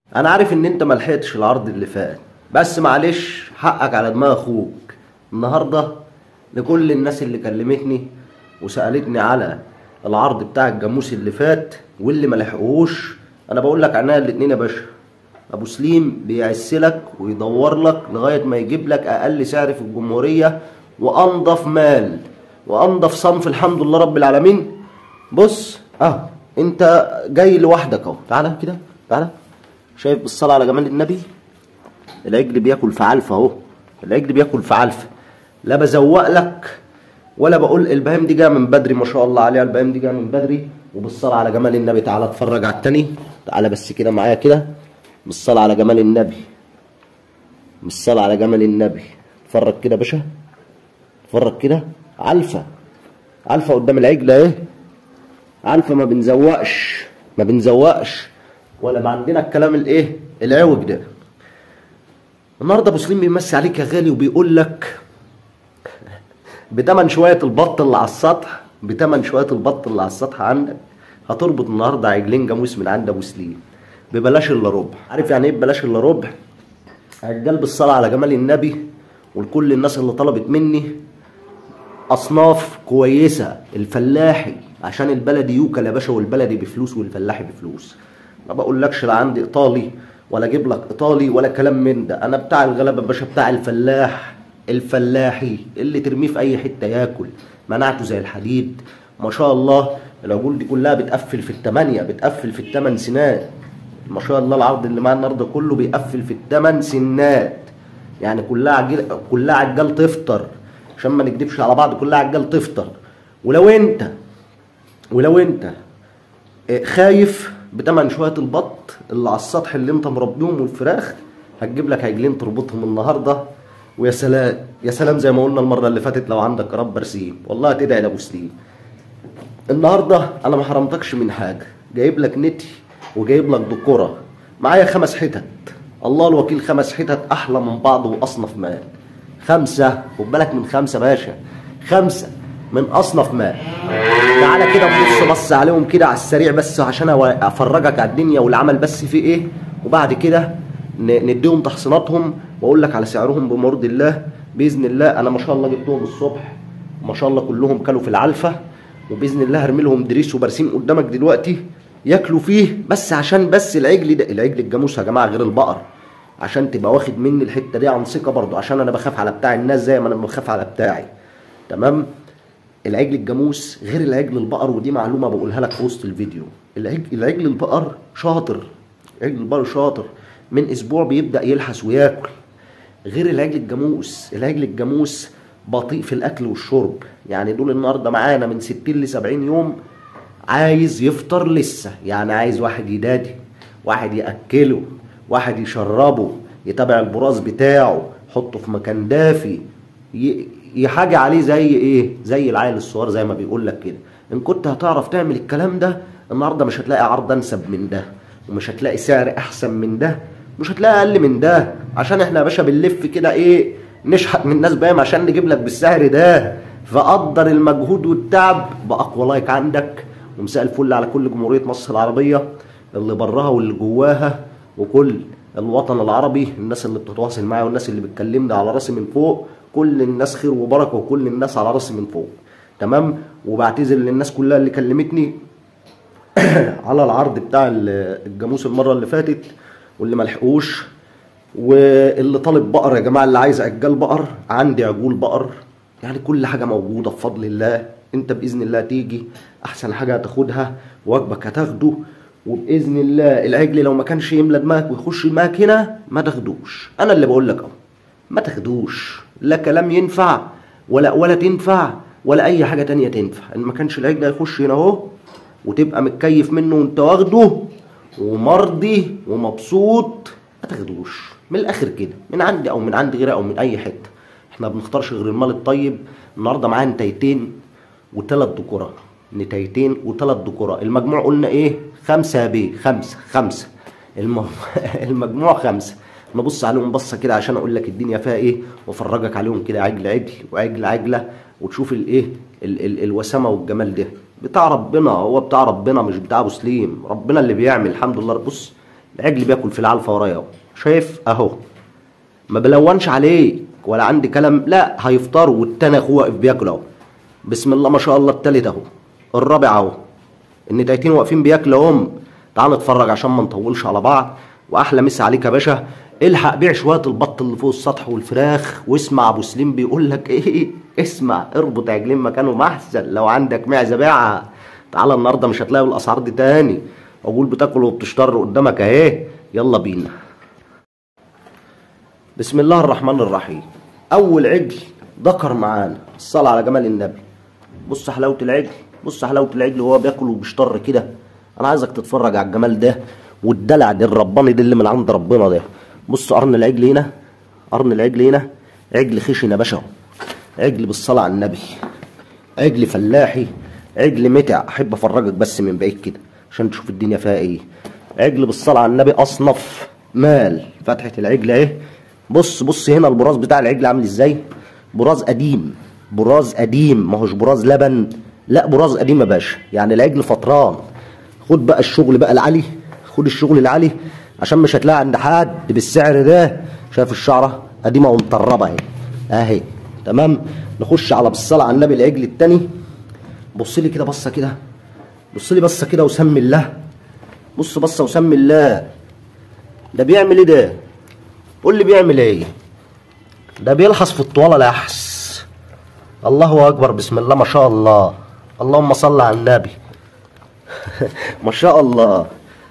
انا عارف ان انت ملحقتش العرض اللي فات بس معلش حقك على دماغ اخوك النهارده لكل الناس اللي كلمتني وسالتني على العرض بتاع الجاموس اللي فات واللي ملحقوش انا بقول لك عنها الاتنين يا باشا ابو سليم بيعسلك ويدور لك لغايه ما يجيب لك اقل سعر في الجمهوريه وانضف مال وانضف صنف الحمد لله رب العالمين بص اه انت جاي لوحدك اهو تعالى كده تعالى شايف بالصلاه على جمال النبي العجل بياكل في علفه اهو العجل بياكل في علفه لا بزوق لك ولا بقول البهام دي جايه من بدري ما شاء الله عليها البهام دي جايه من بدري وبالصلاه على جمال النبي تعالى اتفرج على التاني تعالى بس كده معايا كده بالصلاه على جمال النبي بالصلاه على جمال النبي اتفرج كده يا باشا اتفرج كده علفه علفه قدام العجله ايه علفه ما بنزوقش ما بنزوقش ولا ما عندنا الكلام الايه العوج ده النهارده ابو سليم بيمسي عليك يا غالي وبيقول لك بتمن شويه البط اللي على السطح بتمن شويه البط اللي على السطح عندك هتربط النهارده عجلين جاموس من عند ابو سليم ببلاش الا ربع عارف يعني ايه ببلاش الا ربع عجال بالصلاه على جمال النبي ولكل الناس اللي طلبت مني اصناف كويسه الفلاحي عشان البلدي يوكل يا باشا والبلدي بفلوس والفلاحي بفلوس ما بقولكش لا عندي ايطالي ولا اجيب لك ايطالي ولا كلام من ده انا بتاع الغلابه يا باشا بتاع الفلاح الفلاحي اللي ترميه في اي حته ياكل مناعته زي الحديد ما شاء الله العجول دي كلها بتقفل في الثمانيه بتقفل في الثمان سنات ما شاء الله العرض اللي معانا النهارده كله بيقفل في الثمان سنات يعني كلها عجل كلها عجال تفطر عشان ما نكدبش على بعض كلها عجال تفطر ولو انت ولو انت خايف بتمن شويه البط اللي على السطح اللي انت مربيهم والفراخ هتجيب لك عجلين تربطهم النهارده ويا سلام يا سلام زي ما قلنا المره اللي فاتت لو عندك رب برسيم والله هتدعي لابو سليم النهارده انا ما حرمتكش من حاجه جايب لك نتي وجايب لك دكوره معايا خمس حتت الله الوكيل خمس حتت احلى من بعض واصنف مال خمسه خد بالك من خمسه باشا خمسه من اصنف مال تعالى كده نبص بص عليهم كده على السريع بس عشان افرجك على الدنيا والعمل بس في ايه وبعد كده نديهم تحصيناتهم واقول لك على سعرهم بمرض الله باذن الله انا ما شاء الله جبتهم الصبح ما شاء الله كلهم كلوا في العلفه وباذن الله هرمي لهم دريس وبرسيم قدامك دلوقتي ياكلوا فيه بس عشان بس العجل ده العجل الجاموس يا جماعه غير البقر عشان تبقى واخد مني الحته دي عن ثقه برضو عشان انا بخاف على بتاع الناس زي ما انا بخاف على بتاعي تمام العجل الجاموس غير العجل البقر ودي معلومه بقولها لك في وسط الفيديو العجل, العجل البقر شاطر عجل البقر شاطر من اسبوع بيبدا يلحس وياكل غير العجل الجاموس العجل الجاموس بطيء في الاكل والشرب يعني دول النهارده معانا من 60 ل 70 يوم عايز يفطر لسه يعني عايز واحد يدادي واحد ياكله واحد يشربه يتابع البراز بتاعه يحطه في مكان دافي يحاجة عليه زي ايه زي العيل الصغير زي ما بيقول لك كده ان كنت هتعرف تعمل الكلام ده النهارده مش هتلاقي عرض انسب من ده ومش هتلاقي سعر احسن من ده مش هتلاقي اقل من ده عشان احنا يا باشا بنلف كده ايه نشحت من الناس بايم عشان نجيب لك بالسعر ده فقدر المجهود والتعب باقوى لايك عندك ومساء الفل على كل جمهوريه مصر العربيه اللي براها واللي جواها وكل الوطن العربي الناس اللي بتتواصل معايا والناس اللي بتكلمني على راسي من فوق كل الناس خير وبركه وكل الناس على راسي من فوق تمام وبعتذر للناس كلها اللي كلمتني على العرض بتاع الجاموس المره اللي فاتت واللي ملحقوش واللي طالب بقر يا جماعه اللي عايز عجال بقر عندي عجول بقر يعني كل حاجه موجوده بفضل الله انت باذن الله تيجي احسن حاجه هتاخدها واجبك هتاخده وباذن الله العجل لو ما كانش يملى دماغك ويخش دماغك هنا ما تاخدوش انا اللي بقول لك اهو ما تاخدوش لا كلام ينفع ولا ولا تنفع ولا اي حاجه تانية تنفع ان ما كانش العجل هيخش هنا اهو وتبقى متكيف منه وانت واخده ومرضي ومبسوط ما تاخدوش من الاخر كده من عندي او من عند غيري او من اي حته احنا ما بنختارش غير المال الطيب النهارده معايا نتايتين وثلاث دكورات نتايتين وثلاث دكورات المجموع قلنا ايه خمسة بيه خمسة خمسة الم... المجموع خمسة نبص عليهم بصة كده عشان اقول لك الدنيا فيها ايه وافرجك عليهم كده عجل عجل وعجل عجلة وتشوف الايه ال... ال... الوسامة والجمال ده بتاع ربنا هو بتاع ربنا مش بتاع ابو سليم ربنا اللي بيعمل الحمد لله بص العجل بياكل في العلفه ورايا اهو شايف اهو ما بلونش عليك ولا عندي كلام لا هيفطروا والتاني اخوه واقف بياكل اهو بسم الله ما شاء الله التالت اهو الرابع اهو النتايتين واقفين بياكلوا هم تعال نتفرج عشان ما نطولش على بعض واحلى مسا عليك يا باشا الحق بيع شويه البط اللي فوق السطح والفراخ واسمع ابو سليم بيقول لك ايه اسمع اربط عجلين مكانه محسن لو عندك معزه بيعها تعالى النهارده مش هتلاقي الاسعار دي تاني عقول بتاكل وبتشتر قدامك اهي يلا بينا بسم الله الرحمن الرحيم اول عجل ذكر معانا الصلاة على جمال النبي بص حلاوة العجل بص حلاوة العجل وهو بياكل وبيشطر كده انا عايزك تتفرج على الجمال ده والدلع ده الرباني ده اللي من عند ربنا ده بص قرن العجل هنا قرن العجل هنا عجل خشن يا باشا عجل بالصلاة على النبي عجل فلاحي عجل متع احب افرجك بس من بعيد كده عشان تشوف الدنيا فيها ايه عجل بالصلاة على النبي اصنف مال فتحة العجل اهي بص بص هنا البراز بتاع العجل عامل ازاي براز قديم براز قديم ما هوش براز لبن لا براز قديم يا باشا يعني العجل فطران خد بقى الشغل بقى العالي خد الشغل العالي عشان مش هتلاقي عند حد بالسعر ده شايف الشعره قديمه ومطربه اهي اهي تمام نخش على بالصلاه على النبي العجل التاني بص لي كده بصه كده بص لي بصه كده وسمي الله بص بصه وسمي الله ده بيعمل ايه ده قول لي بيعمل ايه ده بيلحس في الطواله لحس الله اكبر بسم الله ما شاء الله اللهم صل على النبي ما شاء الله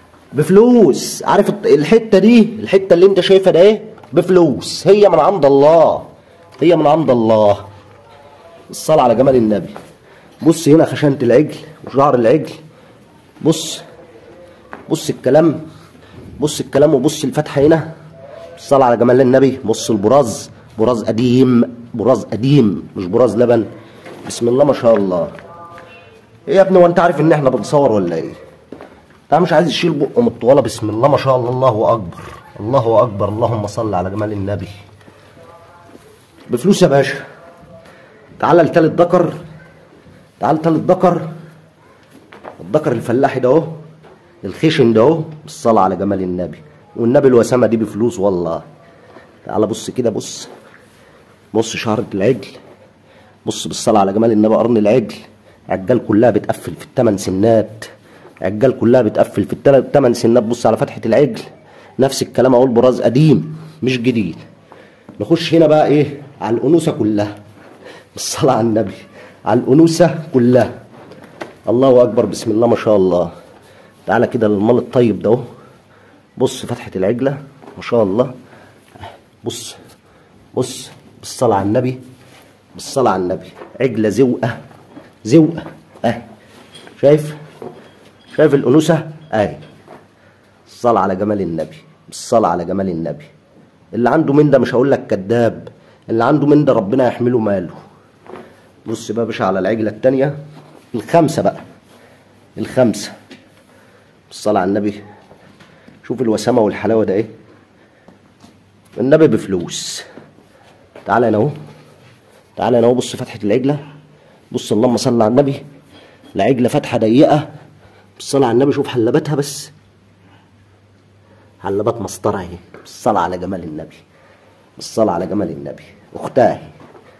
بفلوس عارف الت- الحته دي الحته اللي انت شايفها ده ايه بفلوس هي من عند الله هي من عند الله الصلاة على جمال النبي بص هنا خشنة العجل وشعر العجل بص بص الكلام بص الكلام وبص الفتحة هنا الصلاة على جمال النبي بص البراز براز قديم براز قديم مش براز لبن بسم الله ما شاء الله ايه يا ابني وانت عارف ان احنا بنصور ولا ايه انا مش عايز يشيل بقه من الطواله بسم الله ما شاء الله الله اكبر الله اكبر اللهم صل على جمال النبي بفلوس يا باشا تعالى لتالت ذكر تعالى لتالت ذكر الذكر الفلاحي ده اهو الخشن ده اهو بالصلاه على جمال النبي والنبي الوسامه دي بفلوس والله تعالى بص كده بص بص شعرة العجل بص بالصلاة على جمال النبي قرن العجل عجال كلها بتقفل في الثمان سنات عجال كلها بتقفل في الثمان سنات بص على فتحة العجل نفس الكلام اقول براز قديم مش جديد نخش هنا بقى ايه على الانوثة كلها بالصلاة على النبي على الانوثة كلها الله اكبر بسم الله ما شاء الله تعالى كده للمال الطيب ده اهو بص فتحة العجلة ما شاء الله بص بص بالصلاة على النبي بالصلاة على النبي عجلة زوقة زوقة اهي شايف شايف الأنوثة اهي الصلاة على جمال النبي بالصلاة على جمال النبي اللي عنده من ده مش هقول لك كذاب اللي عنده من ده ربنا يحمله ماله بص بقى يا باشا على العجلة التانية الخمسة بقى الخمسة بالصلاة على النبي شوف الوسامة والحلاوة ده ايه النبي بفلوس تعالى هنا اهو تعالى هنا اهو بص فتحة العجلة بص اللهم صل على النبي العجلة فتحة ضيقة بالصلاة على النبي شوف حلباتها بس حلبات مسطرة اهي بالصلاة على جمال النبي بالصلاة على جمال النبي اختها اهي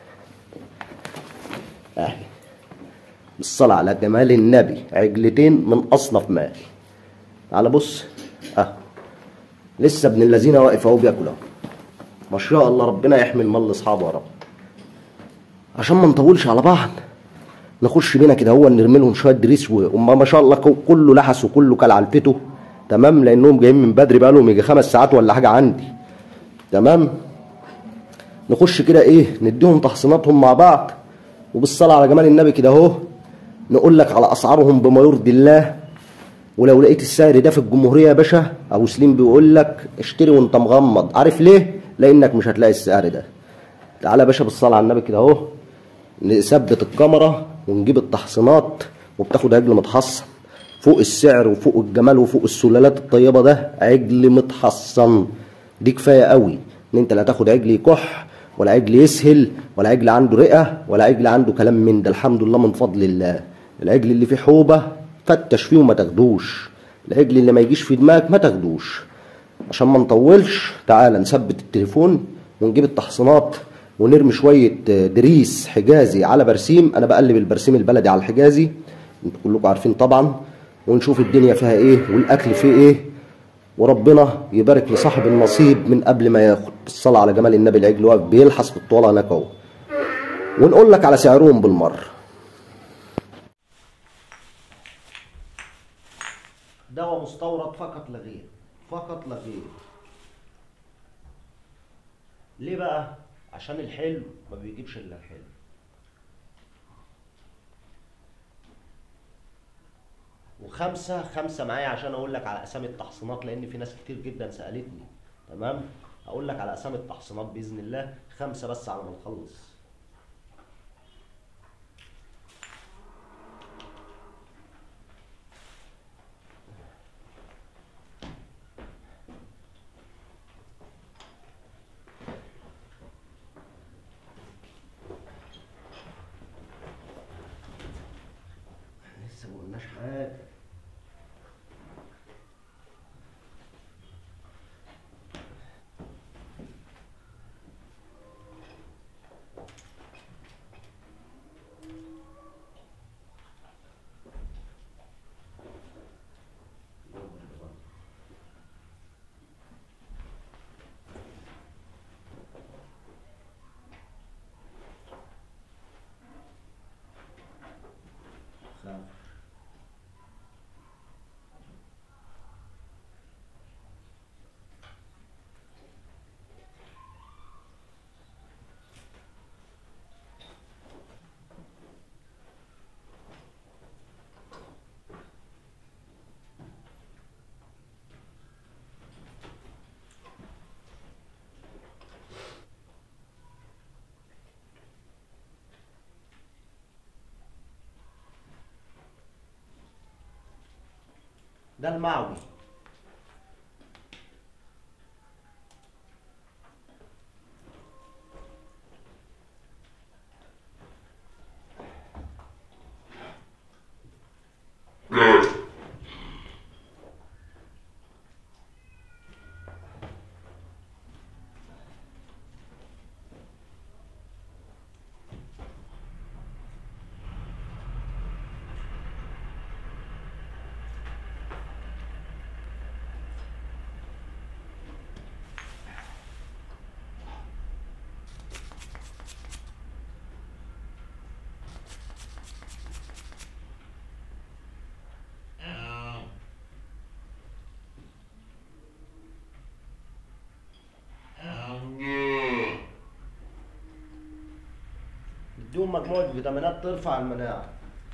اهي بالصلاة على جمال النبي عجلتين من أصنف مال تعالى بص اه لسه ابن الذين واقف اهو بياكل اهو ما شاء الله ربنا يحمي المال لاصحابه يا رب عشان ما نطولش على بعض نخش بينا كده هو نرمي لهم شويه دريس وما ما شاء الله كو- كله لحس وكله كل علفته تمام لانهم جايين من بدري بقى لهم يجي خمس ساعات ولا حاجه عندي تمام نخش كده ايه نديهم تحصيناتهم مع بعض وبالصلاه على جمال النبي كده اهو نقول لك على اسعارهم بما يرضي الله ولو لقيت السعر ده في الجمهوريه يا باشا ابو سليم بيقول لك اشتري وانت مغمض عارف ليه لانك مش هتلاقي السعر ده تعالى يا باشا بالصلاه على النبي كده اهو نثبت الكاميرا ونجيب التحصينات وبتاخد عجل متحصن فوق السعر وفوق الجمال وفوق السلالات الطيبه ده عجل متحصن دي كفايه قوي ان انت لا تاخد عجل يكح ولا عجل يسهل ولا عجل عنده رئه ولا عجل عنده كلام من ده الحمد لله من فضل الله العجل اللي فيه حوبه فتش فيه وما تاخدوش العجل اللي ما يجيش في دماغك ما تاخدوش عشان ما نطولش تعالى نثبت التليفون ونجيب التحصينات ونرمي شويه دريس حجازي على برسيم انا بقلب البرسيم البلدي على الحجازي انتوا كلكم عارفين طبعا ونشوف الدنيا فيها ايه والاكل فيه ايه وربنا يبارك لصاحب النصيب من قبل ما ياخد الصلاه على جمال النبي العجل واقف بيلحس في الطوله هناك اهو ونقول لك على سعرهم بالمره دواء مستورد فقط لا غير فقط لا غير ليه بقى عشان الحلو ما بيجيبش الا الحلو وخمسة خمسة معايا عشان اقول لك على اسامي التحصينات لان في ناس كتير جدا سألتني تمام هقول لك على اسامي التحصينات باذن الله خمسة بس على ما نخلص لسه ما قلناش حاجة خمسة ده المعوي بدون مجموعة فيتامينات ترفع المناعة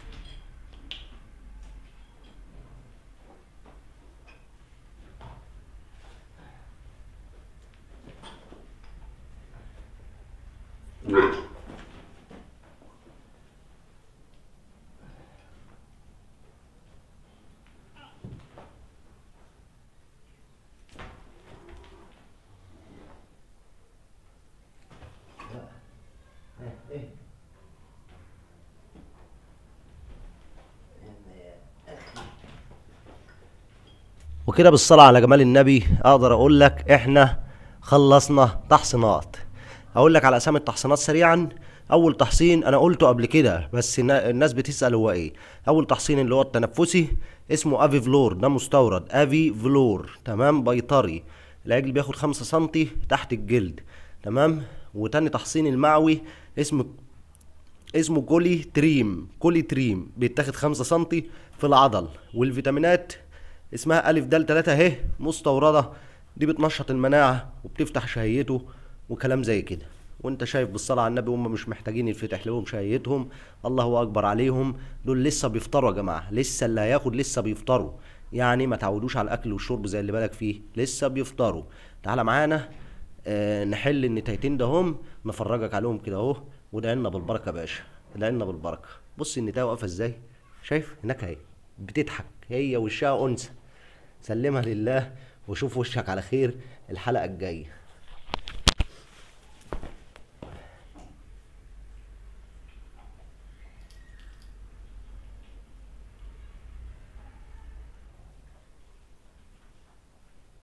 ايه وكده بالصلاة على جمال النبي اقدر اقول لك احنا خلصنا تحصينات اقول لك على اسامي التحصينات سريعا اول تحصين انا قلته قبل كده بس النا- الناس بتسأل هو ايه اول تحصين اللي هو التنفسي اسمه افي فلور ده مستورد افي فلور تمام بيطري العجل بياخد خمسة سنتي تحت الجلد تمام وتاني تحصين المعوي اسمه اسمه كولي تريم كولي تريم بيتاخد خمسة سنتي في العضل والفيتامينات اسمها ألف دال تلاتة اهي مستوردة دي بتنشط المناعة وبتفتح شهيته وكلام زي كده وانت شايف بالصلاة على النبي هم مش محتاجين يتفتح لهم شهيتهم الله اكبر عليهم دول لسه بيفطروا يا جماعة لسه اللي هياخد لسه بيفطروا يعني ما تعودوش على الاكل والشرب زي اللي بالك فيه لسه بيفطروا تعالى معانا آه نحل النتايتين ده هم نفرجك عليهم كده اهو وادعي لنا بالبركه يا باشا ادعي لنا بالبركه بص النتايه واقفه ازاي شايف هناك اهي بتضحك هي وشها انثى سلمها لله وشوف وشك على خير الحلقه الجايه